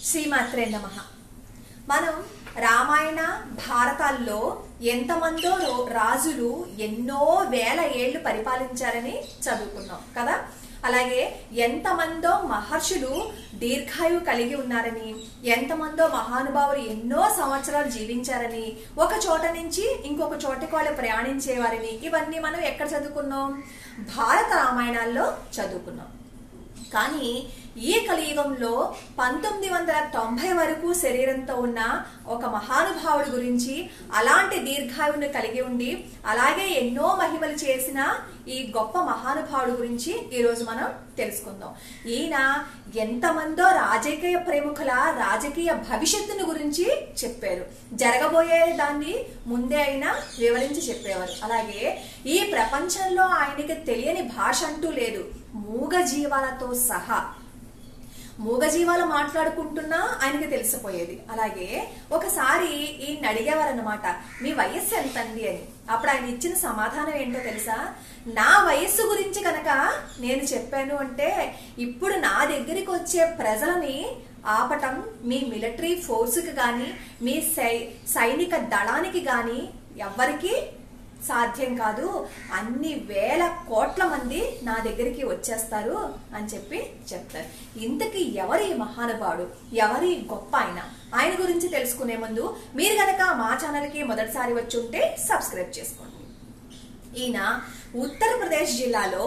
శ్రీమాత్రే నమ మనం రామాయణ భారతాల్లో ఎంతమందో రో- రాజులు ఎన్నో వేల ఏళ్లు పరిపాలించారని చదువుకున్నాం కదా అలాగే ఎంతమందో మహర్షులు దీర్ఘాయువు కలిగి ఉన్నారని ఎంతమందో మహానుభావులు ఎన్నో సంవత్సరాలు జీవించారని ఒక చోట నుంచి ఇంకొక చోటకి వాళ్ళు ప్రయాణించేవారని ఇవన్నీ మనం ఎక్కడ చదువుకున్నాం భారత రామాయణాల్లో చదువుకున్నాం కానీ ఈ కలియుగంలో పంతొమ్మిది వందల తొంభై వరకు శరీరంతో ఉన్న ఒక మహానుభావుడి గురించి అలాంటి దీర్ఘాయువుని కలిగి ఉండి అలాగే ఎన్నో మహిమలు చేసిన ఈ గొప్ప మహానుభావుడి గురించి ఈరోజు మనం తెలుసుకుందాం ఈయన ఎంతమందో రాజకీయ ప్రముఖుల రాజకీయ భవిష్యత్తును గురించి చెప్పారు జరగబోయే దాన్ని ముందే అయినా వివరించి చెప్పేవారు అలాగే ఈ ప్రపంచంలో ఆయనకి తెలియని భాష అంటూ లేదు మూగ జీవాలతో సహా మూగజీవాలు మాట్లాడుకుంటున్నా ఆయనకి తెలిసిపోయేది అలాగే ఒకసారి ఈయన అడిగేవారనమాట మీ వయస్సు ఎంతండి అని అప్పుడు ఆయన ఇచ్చిన సమాధానం ఏంటో తెలుసా నా వయస్సు గురించి కనుక నేను చెప్పాను అంటే ఇప్పుడు నా దగ్గరికి వచ్చే ప్రజలని ఆపటం మీ మిలిటరీ ఫోర్స్కి కానీ మీ సై సైనిక దళానికి కానీ ఎవ్వరికి సాధ్యం కాదు అన్ని వేల కోట్ల మంది నా దగ్గరికి వచ్చేస్తారు అని చెప్పి చెప్తారు ఇంతకీ ఎవరి ఈ మహానుభావుడు ఎవరి గొప్ప ఆయన ఆయన గురించి తెలుసుకునే ముందు మీరు గనక మా ఛానల్కి మొదటిసారి వచ్చి ఉంటే సబ్స్క్రైబ్ చేసుకోండి ఈయన ఉత్తరప్రదేశ్ జిల్లాలో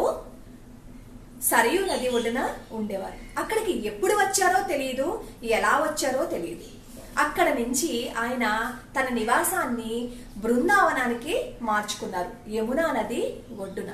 సరియు నది ఒడ్డున ఉండేవారు అక్కడికి ఎప్పుడు వచ్చారో తెలియదు ఎలా వచ్చారో తెలియదు అక్కడ నుంచి ఆయన తన నివాసాన్ని బృందావనానికి మార్చుకున్నారు యమునా నది ఒడ్డున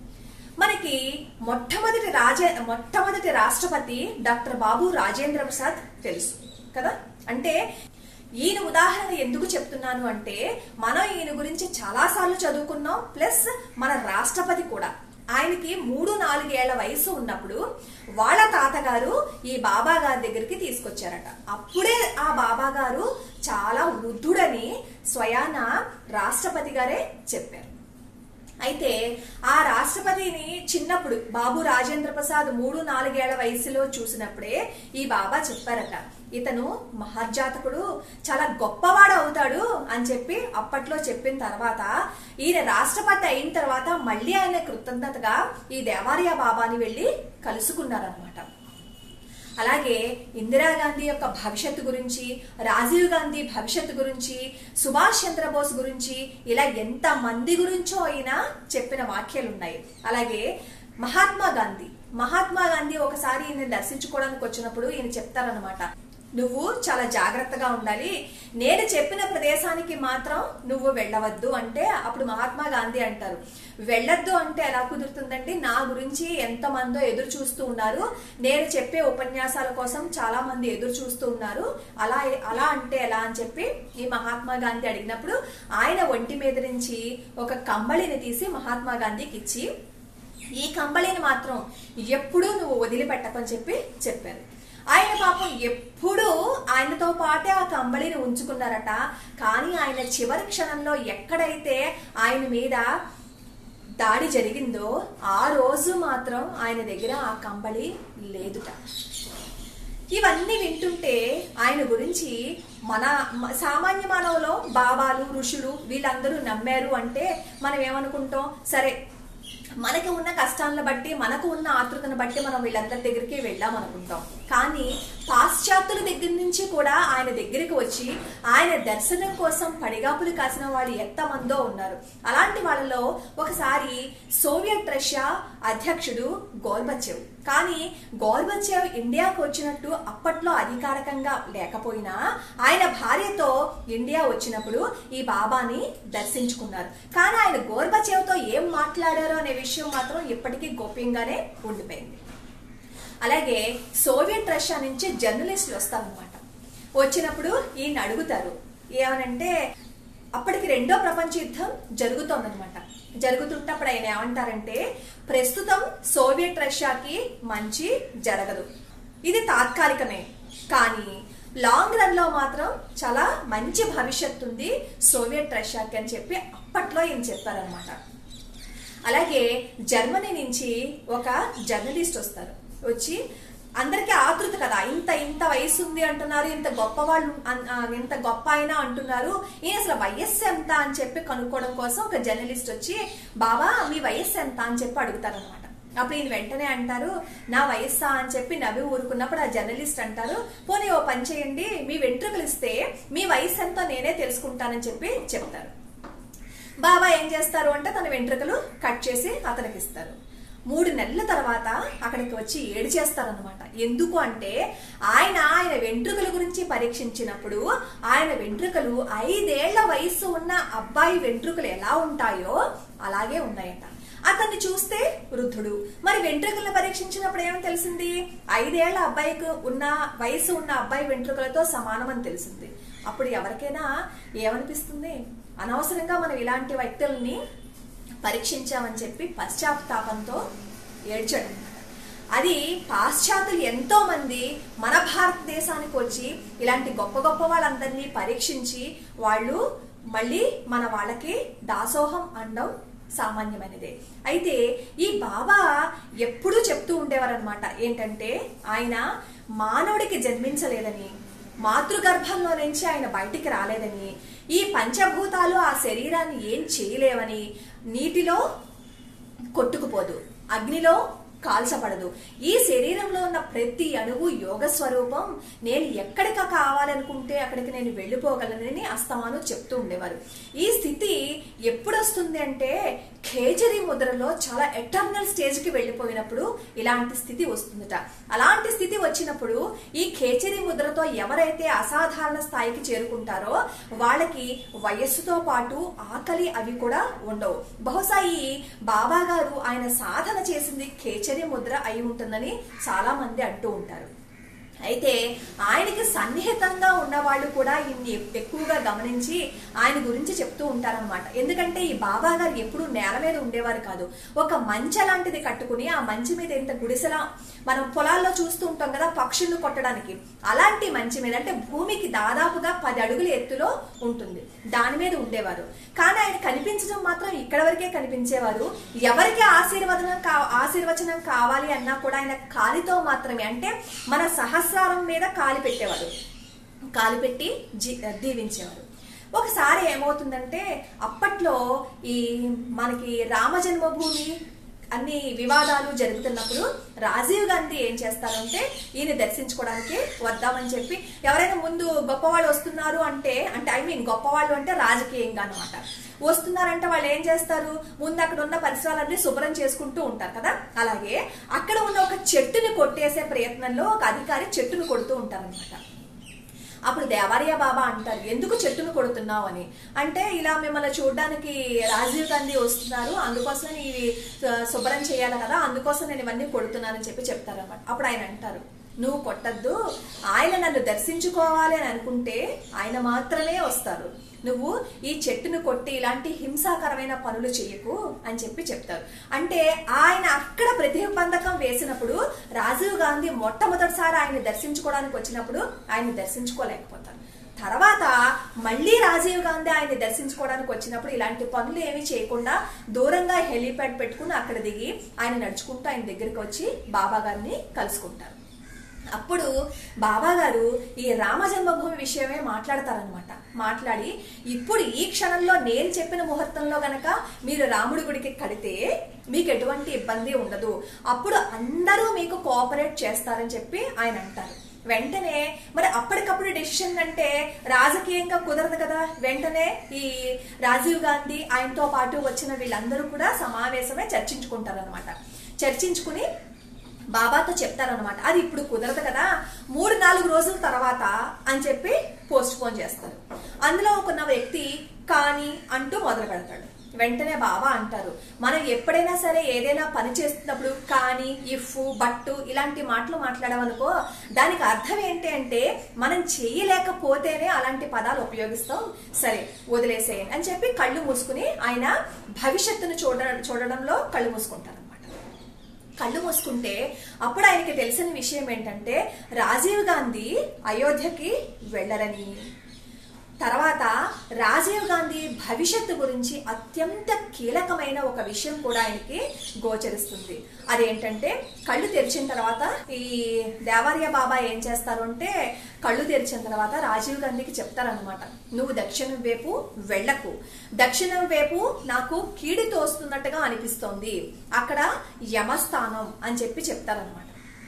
మనకి మొట్టమొదటి రాజ మొట్టమొదటి రాష్ట్రపతి డాక్టర్ బాబు రాజేంద్ర ప్రసాద్ తెలుసు కదా అంటే ఈయన ఉదాహరణ ఎందుకు చెప్తున్నాను అంటే మనం ఈయన గురించి చాలా సార్లు చదువుకున్నాం ప్లస్ మన రాష్ట్రపతి కూడా ఆయనకి మూడు నాలుగేళ్ల వయసు ఉన్నప్పుడు వాళ్ళ తాతగారు ఈ బాబా గారి దగ్గరికి తీసుకొచ్చారట అప్పుడే ఆ బాబా గారు చాలా వృద్ధుడని స్వయాన రాష్ట్రపతి గారే చెప్పారు అయితే ఆ రాష్ట్రపతిని చిన్నప్పుడు బాబు రాజేంద్ర ప్రసాద్ మూడు నాలుగేళ్ల వయసులో చూసినప్పుడే ఈ బాబా చెప్పారట ఇతను మహర్జాతకుడు చాలా గొప్పవాడు అవుతాడు అని చెప్పి అప్పట్లో చెప్పిన తర్వాత ఈయన రాష్ట్రపతి అయిన తర్వాత మళ్ళీ ఆయన కృతజ్ఞతగా ఈ దేవాలయ బాబాని వెళ్ళి కలుసుకున్నారనమాట అలాగే ఇందిరాగాంధీ యొక్క భవిష్యత్తు గురించి రాజీవ్ గాంధీ భవిష్యత్తు గురించి సుభాష్ చంద్రబోస్ గురించి ఇలా ఎంత మంది గురించో అయినా చెప్పిన వాక్యాలు ఉన్నాయి అలాగే మహాత్మా గాంధీ మహాత్మా గాంధీ ఒకసారి ఈయన దర్శించుకోవడానికి వచ్చినప్పుడు ఈయన చెప్తారనమాట నువ్వు చాలా జాగ్రత్తగా ఉండాలి నేను చెప్పిన ప్రదేశానికి మాత్రం నువ్వు వెళ్ళవద్దు అంటే అప్పుడు మహాత్మా గాంధీ అంటారు వెళ్ళొద్దు అంటే ఎలా కుదురుతుందండి నా గురించి ఎంతమందో ఎదురు చూస్తూ ఉన్నారు నేను చెప్పే ఉపన్యాసాల కోసం చాలా మంది ఎదురు చూస్తూ ఉన్నారు అలా అలా అంటే ఎలా అని చెప్పి ఈ మహాత్మా గాంధీ అడిగినప్పుడు ఆయన ఒంటి మీద నుంచి ఒక కంబళిని తీసి మహాత్మా గాంధీకి ఇచ్చి ఈ కంబళిని మాత్రం ఎప్పుడూ నువ్వు వదిలిపెట్టకని చెప్పి చెప్పారు ఆయన పాపం ఎప్పుడూ ఆయనతో పాటే ఆ కంబళిని ఉంచుకున్నారట కానీ ఆయన చివరి క్షణంలో ఎక్కడైతే ఆయన మీద దాడి జరిగిందో ఆ రోజు మాత్రం ఆయన దగ్గర ఆ కంబళి లేదుట ఇవన్నీ వింటుంటే ఆయన గురించి మన మ- సామాన్య మానవులో బాబాలు ఋషులు వీళ్ళందరూ నమ్మారు అంటే మనం ఏమనుకుంటాం సరే మనకి ఉన్న కష్టాలను బట్టి మనకు ఉన్న ఆతృతను బట్టి మనం వీళ్ళందరి దగ్గరికి వెళ్ళాం అనుకుంటాం కానీ పాశ్చాత్యుల దగ్గర నుంచి కూడా ఆయన దగ్గరికి వచ్చి ఆయన దర్శనం కోసం పడిగాపులు కాసిన వాళ్ళు ఎంతమందో ఉన్నారు అలాంటి వాళ్ళలో ఒకసారి సోవియట్ రష్యా అధ్యక్షుడు గోర్బచేవ్ కానీ గోర్బచేవ్ ఇండియాకు వచ్చినట్టు అప్పట్లో అధికారికంగా లేకపోయినా ఆయన భార్యతో ఇండియా వచ్చినప్పుడు ఈ బాబాని దర్శించుకున్నారు కానీ ఆయన గోర్బచేవ్తో ఏం మాట్లాడారో అనే విషయం మాత్రం ఇప్పటికీ గోప్యంగానే ఉండిపోయింది అలాగే సోవియట్ రష్యా నుంచి జర్నలిస్టులు వస్తారనమాట వచ్చినప్పుడు ఈయన అడుగుతారు ఏమనంటే అప్పటికి రెండో ప్రపంచ యుద్ధం జరుగుతోందనమాట జరుగుతున్నప్పుడు ఆయన ఏమంటారంటే ప్రస్తుతం సోవియట్ రష్యాకి మంచి జరగదు ఇది తాత్కాలికమే కానీ లాంగ్ రన్ లో మాత్రం చాలా మంచి భవిష్యత్తు ఉంది సోవియట్ రష్యాకి అని చెప్పి అప్పట్లో ఈయన చెప్పారనమాట అలాగే జర్మనీ నుంచి ఒక జర్నలిస్ట్ వస్తారు వచ్చి అందరికీ ఆతృత కదా ఇంత ఇంత వయసు ఉంది అంటున్నారు ఇంత గొప్ప వాళ్ళు అన్- ఆ, ఇంత గొప్ప అయినా అంటున్నారు ఈయన అసలు వయస్సు ఎంత అని చెప్పి కనుక్కోవడం కోసం ఒక జర్నలిస్ట్ వచ్చి బాబా మీ వయస్సు ఎంత అని చెప్పి అడుగుతారనమాట అప్పుడు ఈయన వెంటనే అంటారు నా వయస్సా అని చెప్పి నవ్వి ఊరుకున్నప్పుడు ఆ జర్నలిస్ట్ అంటారు పోనీ ఓ పని చేయండి మీ వెంట్రుకలు ఇస్తే మీ వయసు ఎంతో నేనే తెలుసుకుంటానని చెప్పి చెప్తారు బాబా ఏం చేస్తారు అంటే తన వెంట్రుకలు కట్ చేసి అతనికి ఇస్తారు మూడు నెలల తర్వాత అక్కడికి వచ్చి ఏడు చేస్తారనమాట ఎందుకు అంటే ఆయన ఆయన వెంట్రుకల గురించి పరీక్షించినప్పుడు ఆయన వెంట్రుకలు ఐదేళ్ల వయసు ఉన్న అబ్బాయి వెంట్రుకలు ఎలా ఉంటాయో అలాగే ఉన్నాయట అతన్ని చూస్తే వృద్ధుడు మరి వెంట్రుకలను పరీక్షించినప్పుడు ఏమని తెలిసింది ఐదేళ్ల అబ్బాయికి ఉన్న వయసు ఉన్న అబ్బాయి వెంట్రుకలతో సమానమని తెలిసింది అప్పుడు ఎవరికైనా ఏమనిపిస్తుంది అనవసరంగా మనం ఇలాంటి వ్యక్తుల్ని పరీక్షించామని చెప్పి పశ్చాత్తాపంతో ఏడ్చాడు అది పాశ్చాత్యులు ఎంతో మంది మన భారతదేశానికి వచ్చి ఇలాంటి గొప్ప గొప్ప వాళ్ళందరినీ పరీక్షించి వాళ్ళు మళ్ళీ మన వాళ్ళకి దాసోహం అనడం సామాన్యమైనదే అయితే ఈ బాబా ఎప్పుడూ చెప్తూ ఉండేవారనమాట ఏంటంటే ఆయన మానవుడికి జన్మించలేదని మాతృగర్భంలో నుంచి ఆయన బయటికి రాలేదని ఈ పంచభూతాలు ఆ శరీరాన్ని ఏం చేయలేవని నీటిలో కొట్టుకుపోదు అగ్నిలో కాల్చబడదు ఈ శరీరంలో ఉన్న ప్రతి అణువు యోగ స్వరూపం నేను ఎక్కడికి కావాలనుకుంటే అక్కడికి నేను వెళ్ళిపోగలనని అస్తమాను చెప్తూ ఉండేవారు ఈ స్థితి ఎప్పుడు వస్తుంది అంటే ఖేచరి ముద్రలో చాలా ఎటర్నల్ స్టేజ్ కి వెళ్ళిపోయినప్పుడు ఇలాంటి స్థితి వస్తుందట అలాంటి స్థితి వచ్చినప్పుడు ఈ ఖేచరి ముద్రతో ఎవరైతే అసాధారణ స్థాయికి చేరుకుంటారో వాళ్ళకి వయస్సుతో పాటు ఆకలి అవి కూడా ఉండవు బహుశా ఈ బాబా గారు ఆయన సాధన చేసింది ఖేచరి ముద్ర అయి ఉంటుందని చాలా మంది అంటూ ఉంటారు అయితే ఆయనకి సన్నిహితంగా ఉన్న వాళ్ళు కూడా ఇన్ని ఎక్కువగా గమనించి ఆయన గురించి చెప్తూ ఉంటారనమాట ఎందుకంటే ఈ బాబా గారు ఎప్పుడు నేల మీద ఉండేవారు కాదు ఒక మంచె లాంటిది కట్టుకుని ఆ మంచి మీద ఇంత గుడిసెలా మనం పొలాల్లో చూస్తూ ఉంటాం కదా పక్షులను కొట్టడానికి అలాంటి మంచి మీద అంటే భూమికి దాదాపుగా పది అడుగుల ఎత్తులో ఉంటుంది దాని మీద ఉండేవారు కానీ ఆయన కనిపించడం మాత్రం ఇక్కడ వరకే కనిపించేవారు ఎవరికి ఆశీర్వదనం కా ఆశీర్వచనం కావాలి అన్నా కూడా ఆయన కాలితో మాత్రమే అంటే మన సహస్రారం మీద కాలి పెట్టేవారు కాలి పెట్టి జీ దీవించేవారు ఒకసారి ఏమవుతుందంటే అప్పట్లో ఈ మనకి రామ జన్మభూమి అన్ని వివాదాలు జరుగుతున్నప్పుడు రాజీవ్ గాంధీ ఏం చేస్తారంటే ఈయన దర్శించుకోవడానికి వద్దామని చెప్పి ఎవరైనా ముందు గొప్పవాళ్ళు వస్తున్నారు అంటే అంటే ఐ మీన్ గొప్పవాళ్ళు అంటే రాజకీయంగా అనమాట వస్తున్నారంటే వాళ్ళు ఏం చేస్తారు ముందు అక్కడ ఉన్న పరిసరాలన్నీ శుభ్రం చేసుకుంటూ ఉంటారు కదా అలాగే అక్కడ ఉన్న ఒక చెట్టుని కొట్టేసే ప్రయత్నంలో ఒక అధికారి చెట్టును కొడుతూ ఉంటారనమాట అప్పుడు దేవారియా బాబా అంటారు ఎందుకు చెట్టును కొడుతున్నావు అని అంటే ఇలా మిమ్మల్ని చూడడానికి రాజీవ్ గాంధీ వస్తున్నారు అందుకోసం ఇవి శు- శుభ్రం చేయాలి కదా అందుకోసం నేను ఇవన్నీ కొడుతున్నానని చెప్పి చెప్తారన్నమాట అప్పుడు ఆయన అంటారు నువ్వు కొట్టద్దు ఆయన నన్ను దర్శించుకోవాలి అని అనుకుంటే ఆయన మాత్రమే వస్తారు నువ్వు ఈ చెట్టును కొట్టి ఇలాంటి హింసాకరమైన పనులు చేయకు అని చెప్పి చెప్తారు అంటే ఆయన అక్కడ ప్రతిబంధకం వేసినప్పుడు రాజీవ్ గాంధీ మొట్టమొదటిసారి ఆయన దర్శించుకోవడానికి వచ్చినప్పుడు ఆయన దర్శించుకోలేకపోతారు తర్వాత మళ్ళీ రాజీవ్ గాంధీ ఆయన్ని దర్శించుకోవడానికి వచ్చినప్పుడు ఇలాంటి పనులు ఏమీ చేయకుండా దూరంగా హెలీప్యాడ్ పెట్టుకుని అక్కడ దిగి ఆయన నడుచుకుంటూ ఆయన దగ్గరికి వచ్చి బాబా గారిని కలుసుకుంటారు అప్పుడు బాబా గారు ఈ రామ జన్మభూమి విషయమే మాట్లాడతారనమాట మాట్లాడి ఇప్పుడు ఈ క్షణంలో నేను చెప్పిన ముహూర్తంలో గనక మీరు రాముడి గుడికి కడితే మీకు ఎటువంటి ఇబ్బంది ఉండదు అప్పుడు అందరూ మీకు కోఆపరేట్ చేస్తారని చెప్పి ఆయన అంటారు వెంటనే మరి అప్పటికప్పుడు డెసిషన్ అంటే రాజకీయంగా కుదరదు కదా వెంటనే ఈ రాజీవ్ గాంధీ ఆయనతో పాటు వచ్చిన వీళ్ళందరూ కూడా సమావేశమే చర్చించుకుంటారనమాట చర్చించుకుని బాబాతో చెప్తారనమాట అది ఇప్పుడు కుదరదు కదా మూడు నాలుగు రోజుల తర్వాత అని చెప్పి పోస్ట్ పోన్ చేస్తారు అందులో ఒక వ్యక్తి కానీ అంటూ మొదలు పెడతాడు వెంటనే బాబా అంటారు మనం ఎప్పుడైనా సరే ఏదైనా పని చేస్తున్నప్పుడు కానీ ఇఫ్ బట్టు ఇలాంటి మాటలు మాట్లాడమనుకో దానికి అర్థం ఏంటి అంటే మనం చేయలేకపోతేనే అలాంటి పదాలు ఉపయోగిస్తాం సరే వదిలేసేయండి అని చెప్పి కళ్ళు మూసుకుని ఆయన భవిష్యత్తును చూడ చూడడంలో కళ్ళు మూసుకుంటారు కళ్ళు మూసుకుంటే అప్పుడు ఆయనకి తెలిసిన విషయం ఏంటంటే రాజీవ్ గాంధీ అయోధ్యకి వెళ్ళరని తర్వాత రాజీవ్ గాంధీ భవిష్యత్తు గురించి అత్యంత కీలకమైన ఒక విషయం కూడా ఆయనకి గోచరిస్తుంది అదేంటంటే కళ్ళు తెరిచిన తర్వాత ఈ దేవార్య బాబా ఏం చేస్తారు అంటే కళ్ళు తెరిచిన తర్వాత రాజీవ్ గాంధీకి చెప్తారనమాట నువ్వు దక్షిణం వైపు వెళ్ళకు దక్షిణం వైపు నాకు కీడి తోస్తున్నట్టుగా అనిపిస్తోంది అక్కడ యమస్థానం అని చెప్పి చెప్తారనమాట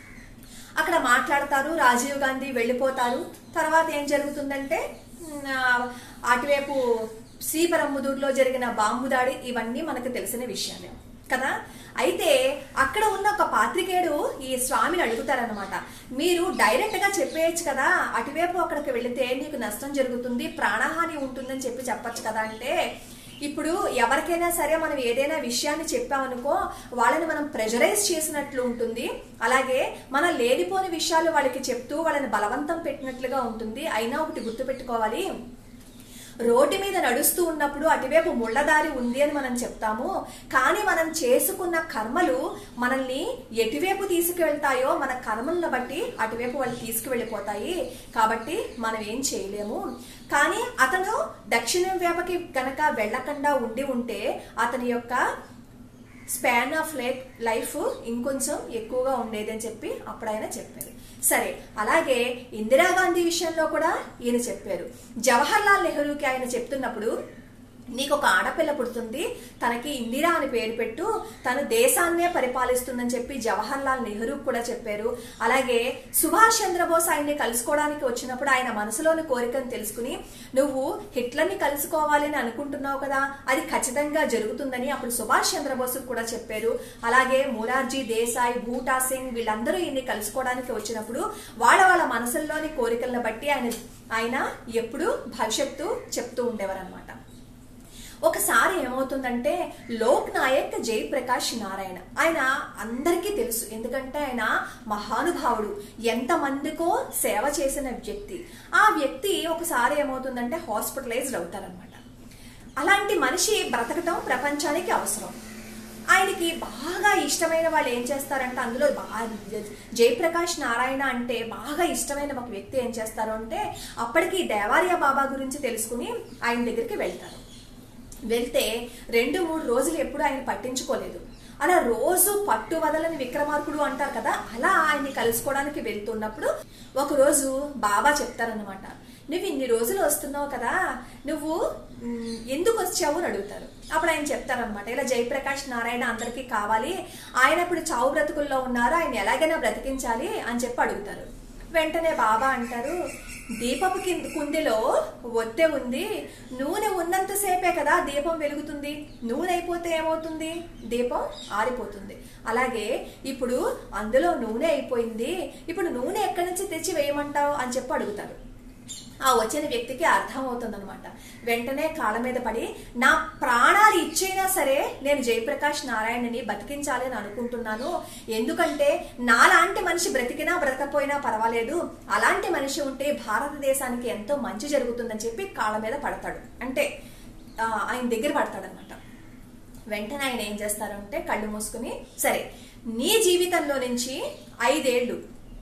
అక్కడ మాట్లాడతారు రాజీవ్ గాంధీ వెళ్ళిపోతారు తర్వాత ఏం జరుగుతుందంటే ఉమ్, ఆ, అటువైపు శ్రీపరమ్ముదూరులో జరిగిన బాంబు దాడి ఇవన్నీ మనకు తెలిసిన విషయాలే కదా అయితే అక్కడ ఉన్న ఒక పాత్రికేయుడు ఈ స్వామిని అడుగుతారనమాట మీరు డైరెక్ట్ గా చెప్పేయచ్చు కదా అటువైపు అక్కడికి వెళితే నీకు నష్టం జరుగుతుంది ప్రాణహాని ఉంటుందని చెప్పి చెప్పొచ్చు కదా అంటే ఇప్పుడు ఎవరికైనా సరే మనం ఏదైనా విషయాన్ని చెప్పామనుకో వాళ్ళని మనం ప్రెజరైజ్ చేసినట్లు ఉంటుంది అలాగే మనం లేనిపోని విషయాలు వాళ్ళకి చెప్తూ వాళ్ళని బలవంతం పెట్టినట్లుగా ఉంటుంది అయినా ఒకటి గుర్తుపెట్టుకోవాలి రోడ్డు మీద నడుస్తూ ఉన్నప్పుడు అటువైపు ముళ్ళదారి ఉంది అని మనం చెప్తాము కానీ మనం చేసుకున్న కర్మలు మనల్ని ఎటువైపు తీసుకువెళ్తాయో మన కర్మలను బట్టి అటువైపు వాళ్ళు తీసుకువెళ్ళిపోతాయి కాబట్టి మనం ఏం చేయలేము కానీ అతను దక్షిణం వైపుకి గనక వెళ్ళకుండా ఉండి ఉంటే అతని యొక్క స్పాన్ ఆఫ్ లైఫ్ లైఫ్ ఇంకొంచెం ఎక్కువగా ఉండేదని చెప్పి అప్పుడు ఆయన చెప్పారు సరే అలాగే ఇందిరాగాంధీ విషయంలో కూడా ఈయన చెప్పారు జవహర్ లాల్ నెహ్రూకి ఆయన చెప్తున్నప్పుడు నీకు ఒక ఆడపిల్ల పుడుతుంది తనకి ఇందిరా అని పేరు పెట్టు తను దేశాన్నే పరిపాలిస్తుందని చెప్పి జవహర్ లాల్ నెహ్రూ కూడా చెప్పారు అలాగే సుభాష్ చంద్రబోస్ ఆయన్ని కలుసుకోవడానికి వచ్చినప్పుడు ఆయన మనసులోని కోరికను తెలుసుకుని నువ్వు హిట్లర్ని కలుసుకోవాలి అని అనుకుంటున్నావు కదా అది ఖచ్చితంగా జరుగుతుందని అప్పుడు సుభాష్ చంద్రబోస్ కూడా చెప్పారు అలాగే మొరార్జీ దేశాయ్ బూటా సింగ్ వీళ్ళందరూ ఈయన్ని కలుసుకోవడానికి వచ్చినప్పుడు వాళ్ళ వాళ్ళ మనసుల్లోని కోరికలను బట్టి ఆయన ఆయన ఎప్పుడు భవిష్యత్తు చెప్తూ ఉండేవారు అనమాట ఒకసారి ఏమవుతుందంటే లోక్ నాయక్ జయప్రకాష్ నారాయణ ఆయన అందరికీ తెలుసు ఎందుకంటే ఆయన మహానుభావుడు ఎంతమందికో సేవ చేసిన వ్యక్తి ఆ వ్యక్తి ఒకసారి ఏమవుతుందంటే హాస్పిటలైజ్డ్ అవుతారనమాట అలాంటి మనిషి బ్రతకటం ప్రపంచానికి అవసరం ఆయనకి బాగా ఇష్టమైన వాళ్ళు ఏం చేస్తారంటే అందులో బాగా జయప్రకాష్ నారాయణ అంటే బాగా ఇష్టమైన ఒక వ్యక్తి ఏం చేస్తారు అంటే అప్పటికి దేవార్య బాబా గురించి తెలుసుకుని ఆయన దగ్గరికి వెళ్తారు వెళ్తే రెండు మూడు రోజులు ఎప్పుడు ఆయన పట్టించుకోలేదు అలా రోజు పట్టు వదలని విక్రమార్కుడు అంటారు కదా అలా ఆయన్ని కలుసుకోవడానికి వెళ్తున్నప్పుడు ఒక రోజు బాబా చెప్తారనమాట నువ్వు ఇన్ని రోజులు వస్తున్నావు కదా నువ్వు మ్, ఎందుకు వచ్చావు అని అడుగుతారు అప్పుడు ఆయన చెప్తారనమాట ఇలా జయప్రకాష్ నారాయణ అందరికీ కావాలి ఆయన ఇప్పుడు చావు బ్రతుకుల్లో ఉన్నారు ఆయన ఎలాగైనా బ్రతికించాలి అని చెప్పి అడుగుతారు వెంటనే బాబా అంటారు దీపపు కింద కుందిలో ఒత్తె ఉంది నూనె ఉన్నంతసేపే కదా దీపం వెలుగుతుంది నూనె అయిపోతే ఏమవుతుంది దీపం ఆరిపోతుంది అలాగే ఇప్పుడు అందులో నూనె అయిపోయింది ఇప్పుడు నూనె ఎక్కడి నుంచి తెచ్చి వేయమంటావు అని చెప్పి అడుగుతారు ఆ వచ్చిన వ్యక్తికి అర్థం అవుతుందన్నమాట వెంటనే కాళ్ళ మీద పడి నా ప్రాణాలు ఇచ్చైనా సరే నేను జయప్రకాష్ నారాయణని బతికించాలి అని అనుకుంటున్నాను ఎందుకంటే నాలాంటి మనిషి బ్రతికినా బ్రతకపోయినా పర్వాలేదు అలాంటి మనిషి ఉంటే భారతదేశానికి ఎంతో మంచి జరుగుతుందని చెప్పి కాళ్ళ మీద పడతాడు అంటే ఆ, ఆయన దగ్గర పడతాడనమాట వెంటనే ఆయన ఏం చేస్తారంటే కళ్ళు మూసుకుని సరే నీ జీవితంలో నుంచి ఐదేళ్లు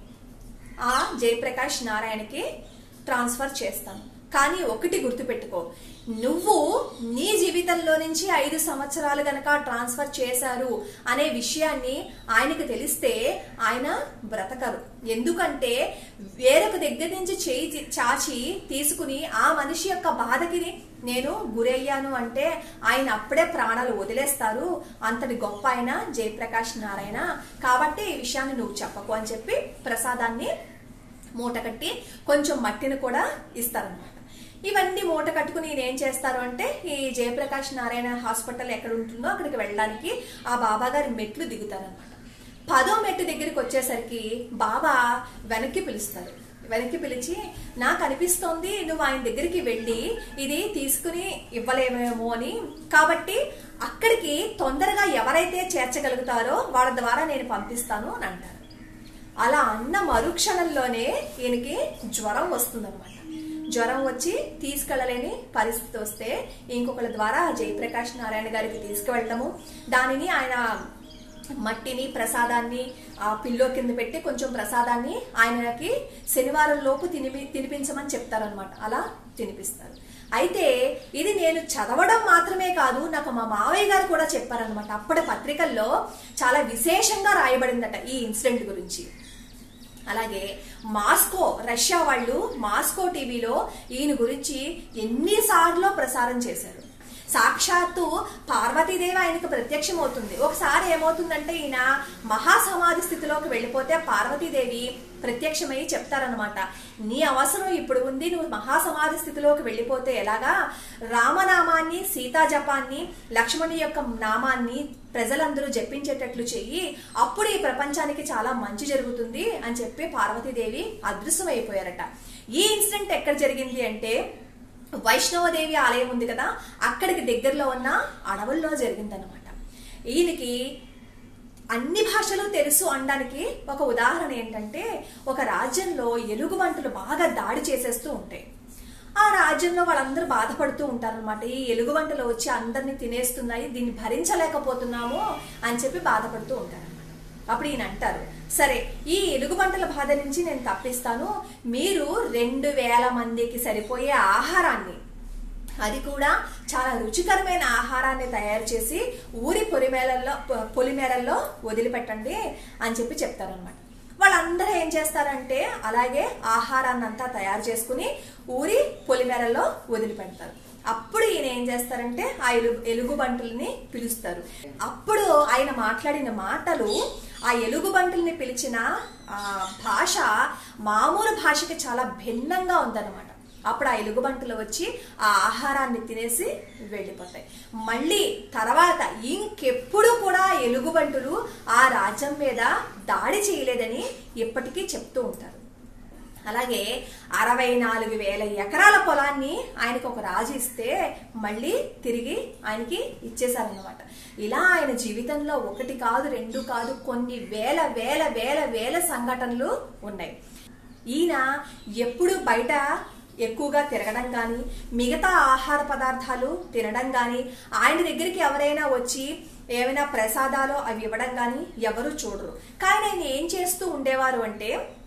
ఆ జయప్రకాష్ నారాయణకి ట్రాన్స్ఫర్ చేస్తాను కానీ ఒకటి గుర్తుపెట్టుకో నువ్వు నీ జీవితంలో నుంచి ఐదు సంవత్సరాలు గనక ట్రాన్స్ఫర్ చేశారు అనే విషయాన్ని ఆయనకు తెలిస్తే ఆయన బ్రతకరు ఎందుకంటే వేరొక దగ్గర నుంచి చేయి తి- చాచి తీసుకుని ఆ మనిషి యొక్క బాధకి నేను గురయ్యాను అంటే ఆయన అప్పుడే ప్రాణాలు వదిలేస్తారు అంతటి గొప్ప ఆయన జయప్రకాష్ నారాయణ కాబట్టి ఈ విషయాన్ని నువ్వు చెప్పకు అని చెప్పి ప్రసాదాన్ని మూట కట్టి కొంచెం మట్టిని కూడా ఇస్తారనమాట ఇవన్నీ మూట కట్టుకుని ఈయన ఏం చేస్తారు అంటే ఈ జయప్రకాష్ నారాయణ హాస్పిటల్ ఎక్కడ ఉంటుందో అక్కడికి వెళ్ళడానికి ఆ బాబా గారి మెట్లు దిగుతారనమాట పదో మెట్టు దగ్గరికి వచ్చేసరికి బాబా వెనక్కి పిలుస్తారు వెనక్కి పిలిచి నాకు అనిపిస్తోంది నువ్వు ఆయన దగ్గరికి వెళ్ళి ఇది తీసుకుని ఇవ్వలేమేమో అని కాబట్టి అక్కడికి తొందరగా ఎవరైతే చేర్చగలుగుతారో వాళ్ళ ద్వారా నేను పంపిస్తాను అని అంటారు అలా అన్న మరుక్షణంలోనే ఈయనకి జ్వరం వస్తుందన్నమాట జ్వరం వచ్చి తీసుకెళ్ళలేని పరిస్థితి వస్తే ఇంకొకరి ద్వారా జయప్రకాష్ నారాయణ గారికి తీసుకువెళ్ళడము దానిని ఆయన మట్టిని ప్రసాదాన్ని ఆ పిల్లో కింద పెట్టి కొంచెం ప్రసాదాన్ని ఆయనకి శనివారం లోపు తినిపి తినిపించమని చెప్తారనమాట అలా తినిపిస్తారు అయితే ఇది నేను చదవడం మాత్రమే కాదు నాకు మా మావయ్య గారు కూడా చెప్పారనమాట అప్పటి పత్రికల్లో చాలా విశేషంగా రాయబడిందట ఈ ఇన్సిడెంట్ గురించి అలాగే మాస్కో రష్యా వాళ్ళు మాస్కో టీవీలో ఈయన గురించి ఎన్నిసార్లు ప్రసారం చేశారు సాక్షాత్తు పార్వతీదేవి ఆయనకు ప్రత్యక్షం అవుతుంది ఒకసారి ఏమవుతుందంటే ఈయన మహాసమాధి స్థితిలోకి వెళ్ళిపోతే పార్వతీదేవి ప్రత్యక్షమై చెప్తారనమాట నీ అవసరం ఇప్పుడు ఉంది నువ్వు మహాసమాధి స్థితిలోకి వెళ్ళిపోతే ఎలాగా రామనామాన్ని సీతా జపాన్ని లక్ష్మణి యొక్క నామాన్ని ప్రజలందరూ జపించేటట్లు చెయ్యి అప్పుడు ఈ ప్రపంచానికి చాలా మంచి జరుగుతుంది అని చెప్పి పార్వతీదేవి అదృశ్యమైపోయారట ఈ ఇన్సిడెంట్ ఎక్కడ జరిగింది అంటే వైష్ణవదేవి ఆలయం ఉంది కదా అక్కడికి దగ్గరలో ఉన్న అడవుల్లో జరిగిందనమాట ఈయనకి అన్ని భాషలు తెలుసు అనడానికి ఒక ఉదాహరణ ఏంటంటే ఒక రాజ్యంలో ఎలుగుబంటులు బాగా దాడి చేసేస్తూ ఉంటాయి ఆ రాజ్యంలో వాళ్ళందరూ బాధపడుతూ ఉంటారనమాట ఈ ఎలుగుబంటలు వచ్చి అందరినీ తినేస్తున్నాయి దీన్ని భరించలేకపోతున్నాము అని చెప్పి బాధపడుతూ ఉంటారనమాట అప్పుడు ఈయన అంటారు సరే ఈ ఎలుగుబంటల బాధ నుంచి నేను తప్పిస్తాను మీరు రెండు వేల మందికి సరిపోయే ఆహారాన్ని అది కూడా చాలా రుచికరమైన ఆహారాన్ని తయారు చేసి ఊరి పొలిమేళల్లో పొ- పొలిమేరల్లో వదిలిపెట్టండి అని చెప్పి చెప్తారనమాట వాళ్ళందరూ ఏం చేస్తారంటే అలాగే ఆహారాన్ని అంతా తయారు చేసుకుని ఊరి పొలిమేరల్లో వదిలిపెడతారు అప్పుడు ఈయన ఏం చేస్తారంటే ఆ ఎలుగు ఎలుగుబంటుల్ని పిలుస్తారు అప్పుడు ఆయన మాట్లాడిన మాటలు ఆ ఎలుగుబంటుల్ని పిలిచిన ఆ భాష మామూలు భాషకి చాలా భిన్నంగా ఉందన్నమాట అప్పుడు ఆ ఎలుగుబంటులు వచ్చి ఆ ఆహారాన్ని తినేసి వెళ్ళిపోతాయి మళ్ళీ తర్వాత ఇంకెప్పుడు కూడా ఆ ఎలుగుబంటులు ఆ రాజ్యం మీద దాడి చేయలేదని ఇప్పటికీ చెప్తూ ఉంటారు అలాగే అరవై నాలుగు వేల ఎకరాల పొలాన్ని ఆయనకు ఒక రాజు ఇస్తే మళ్ళీ తిరిగి ఆయనకి ఇచ్చేశారనమాట ఇలా ఆయన జీవితంలో ఒకటి కాదు రెండు కాదు కొన్ని వేల వేల వేల వేల సంఘటనలు ఉన్నాయి ఈయన ఎప్పుడు బయట ఎక్కువగా తిరగడం కానీ మిగతా ఆహార పదార్థాలు తినడం కానీ ఆయన దగ్గరికి ఎవరైనా వచ్చి ఏమైనా ప్రసాదాలు అవి ఇవ్వడం కానీ ఎవరు చూడరు కానీ ఆయన ఏం చేస్తూ ఉండేవారు అంటే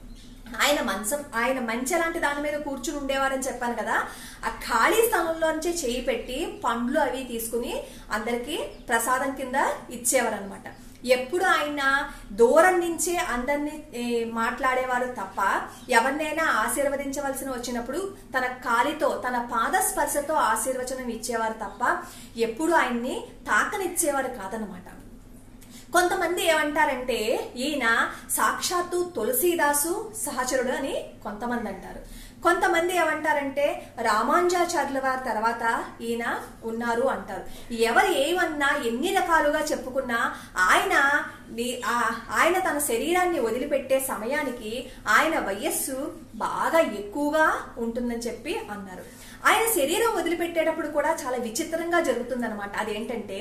ఆయన మంచం ఆయన మంచె లాంటి దాని మీద కూర్చుని ఉండేవారని చెప్పాను కదా ఆ ఖాళీ స్థలంలోంచి చేయి పెట్టి పండ్లు అవి తీసుకుని అందరికి ప్రసాదం కింద ఇచ్చేవారనమాట ఎప్పుడు ఆయన దూరం నుంచే అందరినీ ఏ, మాట్లాడేవారు తప్ప ఎవరినైనా ఆశీర్వదించవలసిన వచ్చినప్పుడు తన కాలితో తన పాద స్పర్శతో ఆశీర్వచనం ఇచ్చేవారు తప్ప ఎప్పుడు ఆయన్ని తాకనిచ్చేవారు కాదనమాట కొంతమంది ఏమంటారంటే ఈయన సాక్షాత్తు తులసీదాసు సహచరుడు అని కొంతమంది అంటారు కొంతమంది ఏమంటారంటే రామానుజాచార్యుల వారి తర్వాత ఈయన ఉన్నారు అంటారు ఎవరు ఏమన్నా ఎన్ని రకాలుగా చెప్పుకున్నా ఆయన ని- ఆ- ఆయన తన శరీరాన్ని వదిలిపెట్టే సమయానికి ఆయన వయస్సు బాగా ఎక్కువగా ఉంటుందని చెప్పి అన్నారు ఆయన శరీరం వదిలిపెట్టేటప్పుడు కూడా చాలా విచిత్రంగా జరుగుతుందన్నమాట అదేంటంటే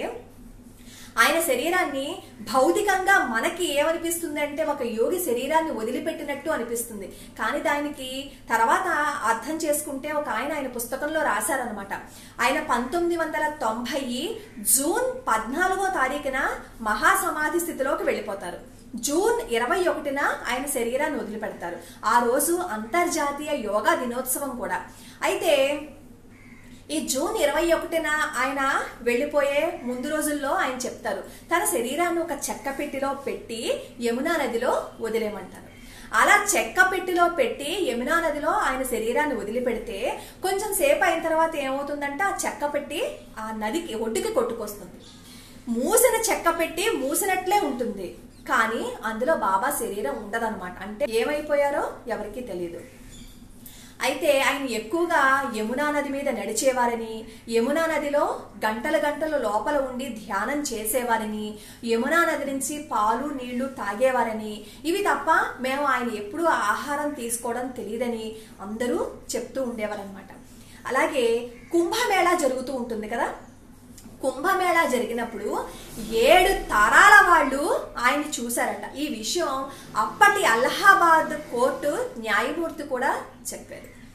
ఆయన శరీరాన్ని భౌతికంగా మనకి ఏమనిపిస్తుంది అంటే ఒక యోగి శరీరాన్ని వదిలిపెట్టినట్టు అనిపిస్తుంది కానీ దానికి తర్వాత అర్థం చేసుకుంటే ఒక ఆయన ఆయన పుస్తకంలో రాశారనమాట ఆయన పంతొమ్మిది వందల తొంభై జూన్ పద్నాలుగో తారీఖున మహాసమాధి స్థితిలోకి వెళ్ళిపోతారు జూన్ ఇరవై ఒకటిన ఆయన శరీరాన్ని వదిలిపెడతారు ఆ రోజు అంతర్జాతీయ యోగా దినోత్సవం కూడా అయితే ఈ జూన్ ఇరవై ఒకటిన ఆయన వెళ్ళిపోయే ముందు రోజుల్లో ఆయన చెప్తారు తన శరీరాన్ని ఒక చెక్క పెట్టిలో పెట్టి యమునా నదిలో వదిలేయమంటారు అలా చెక్క పెట్టిలో పెట్టి యమునా నదిలో ఆయన శరీరాన్ని వదిలిపెడితే కొంచెం సేపు అయిన తర్వాత ఏమవుతుందంటే ఆ చెక్క పెట్టి ఆ నదికి ఒడ్డుకి కొట్టుకొస్తుంది మూసిన చెక్క పెట్టి మూసినట్లే ఉంటుంది కానీ అందులో బాబా శరీరం ఉండదన్నమాట అంటే ఏమైపోయారో ఎవరికీ తెలియదు అయితే ఆయన ఎక్కువగా యమునా నది మీద నడిచేవారని యమునా నదిలో గంటల గంటల లోపల ఉండి ధ్యానం చేసేవారని యమునా నది నుంచి పాలు నీళ్లు తాగేవారని ఇవి తప్ప మేము ఆయన ఎప్పుడూ ఆహారం తీసుకోవడం తెలియదని అందరూ చెప్తూ ఉండేవారనమాట అలాగే కుంభమేళా జరుగుతూ ఉంటుంది కదా కుంభమేళా జరిగినప్పుడు ఏడు తరాల వాళ్ళు ఆయన్ని చూశారట ఈ విషయం అప్పటి అలహాబాద్ కోర్టు న్యాయమూర్తి కూడా చెప్పారు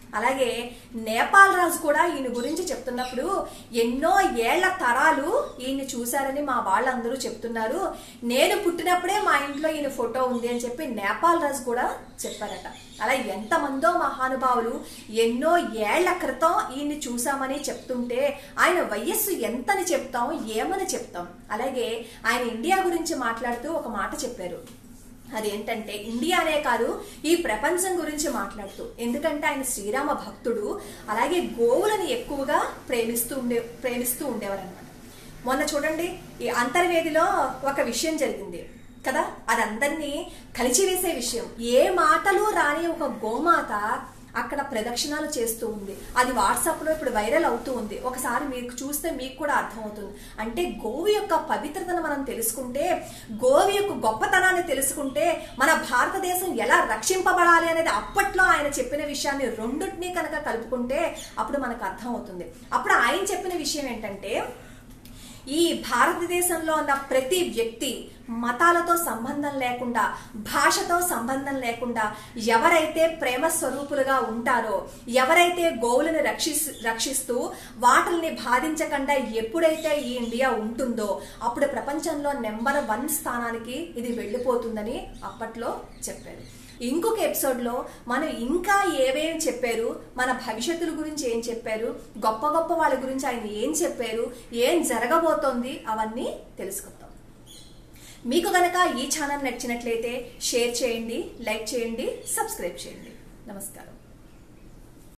అలాగే నేపాల్ రాజు కూడా ఈయన గురించి చెప్తున్నప్పుడు ఎన్నో ఏళ్ల తరాలు ఈయన్ని చూశారని మా వాళ్ళందరూ చెప్తున్నారు నేను పుట్టినప్పుడే మా ఇంట్లో ఈయన ఫోటో ఉంది అని చెప్పి నేపాల్ రాజు కూడా చెప్పారట అలా ఎంతమందో మహానుభావులు ఎన్నో ఏళ్ల క్రితం ఈయన్ని చూసామని చెప్తుంటే ఆయన వయస్సు ఎంతని చెప్తాం ఏమని చెప్తాం అలాగే ఆయన ఇండియా గురించి మాట్లాడుతూ ఒక మాట చెప్పారు అదేంటంటే ఇండియానే కాదు ఈ ప్రపంచం గురించి మాట్లాడుతూ ఎందుకంటే ఆయన శ్రీరామ భక్తుడు అలాగే గోవులను ఎక్కువగా ప్రేమిస్తూ ఉండే ప్రేమిస్తూ ఉండేవారు అనమాట మొన్న చూడండి ఈ అంతర్వేదిలో ఒక విషయం జరిగింది కదా అది అందరినీ కలిచివేసే విషయం ఏ మాటలు రాని ఒక గోమాత అక్కడ ప్రదక్షిణాలు చేస్తూ ఉంది అది వాట్సాప్ లో ఇప్పుడు వైరల్ అవుతూ ఉంది ఒకసారి మీకు చూస్తే మీకు కూడా అర్థమవుతుంది అంటే గోవు యొక్క పవిత్రతను మనం తెలుసుకుంటే గోవు యొక్క గొప్పతనాన్ని తెలుసుకుంటే మన భారతదేశం ఎలా రక్షింపబడాలి అనేది అప్పట్లో ఆయన చెప్పిన విషయాన్ని రెండింటినీ కనుక కలుపుకుంటే అప్పుడు మనకు అర్థమవుతుంది అప్పుడు ఆయన చెప్పిన విషయం ఏంటంటే ఈ భారతదేశంలో ఉన్న ప్రతి వ్యక్తి మతాలతో సంబంధం లేకుండా భాషతో సంబంధం లేకుండా ఎవరైతే ప్రేమ స్వరూపులుగా ఉంటారో ఎవరైతే గోవులను రక్షి రక్షిస్తూ వాటిల్ని బాధించకుండా ఎప్పుడైతే ఈ ఇండియా ఉంటుందో అప్పుడు ప్రపంచంలో నెంబర్ వన్ స్థానానికి ఇది వెళ్ళిపోతుందని అప్పట్లో చెప్పారు ఇంకొక ఎపిసోడ్లో మనం ఇంకా ఏమేమి చెప్పారు మన భవిష్యత్తుల గురించి ఏం చెప్పారు గొప్ప గొప్ప వాళ్ళ గురించి ఆయన ఏం చెప్పారు ఏం జరగబోతోంది అవన్నీ తెలుసుకుందాం మీకు గనక ఈ ఛానల్ నచ్చినట్లయితే షేర్ చేయండి లైక్ చేయండి సబ్స్క్రైబ్ చేయండి నమస్కారం